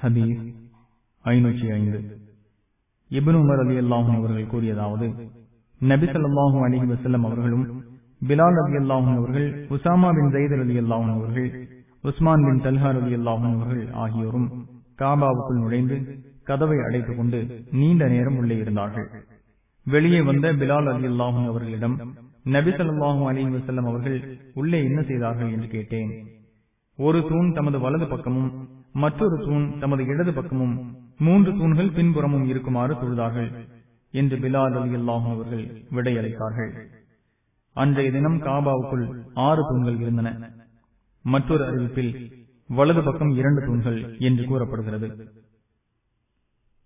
ஹதீஸ் ஐநூற்றி ஐந்து இபன் உமர் அலி அல்லாஹும் அவர்கள் கூறியதாவது நபி ஸல்லல்லாஹு அலைஹி வஸல்லம் அவர்களும் பிலால் அலி அல்லாஹும் அவர்கள் உசாமா பின் ஜெயித் அலி அல்லாஹும் அவர்கள் உஸ்மான் பின் தல்ஹார் அலி அல்லாஹும் அவர்கள் ஆகியோரும் காபாவுக்குள் நுழைந்து கதவை அடைத்துக் கொண்டு நீண்ட நேரம் உள்ளே இருந்தார்கள் வெளியே வந்த பிலால் அலி அல்லாஹும் அவர்களிடம் நபி ஸல்லல்லாஹு அலைஹி வஸல்லம் அவர்கள் உள்ளே என்ன செய்தார்கள் என்று கேட்டேன் ஒரு தூண் தமது வலது பக்கமும் மற்றொரு தூண் தமது இடது பக்கமும் மூன்று தூண்கள் பின்புறமும் இருக்குமாறு தொழுதார்கள் என்று பிலால் அலி அல்லாஹும் அவர்கள் விடையளித்தார்கள் அன்றைய தினம் காபாவுக்குள் ஆறு தூண்கள் இருந்தன மற்றொரு அறிவிப்பில் வலது பக்கம் இரண்டு தூண்கள் என்று கூறப்படுகிறது